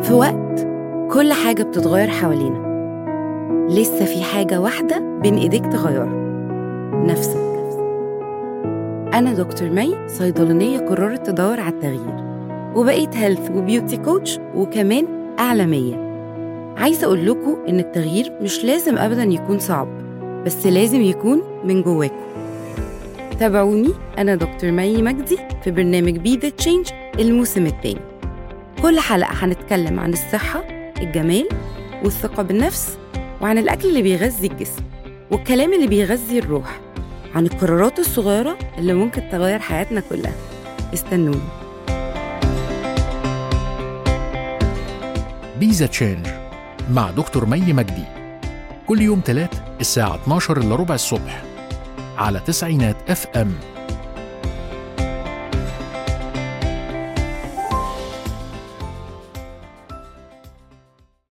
في وقت كل حاجة بتتغير حوالينا لسه في حاجة واحدة بين إيديك تغيرها نفسك أنا دكتور مي صيدلانية قررت تدور على التغيير وبقيت هيلث وبيوتي كوتش وكمان إعلامية عايزة أقول لكم إن التغيير مش لازم أبدا يكون صعب بس لازم يكون من جواكم تابعوني أنا دكتور مي مجدي في برنامج بي ذا تشينج الموسم الثاني كل حلقة هنتكلم عن الصحة الجمال والثقة بالنفس وعن الأكل اللي بيغذي الجسم والكلام اللي بيغذي الروح عن القرارات الصغيرة اللي ممكن تغير حياتنا كلها استنوني بيزا تشينج مع دكتور مي مجدي كل يوم تلات الساعة 12 إلا ربع الصبح على تسعينات اف ام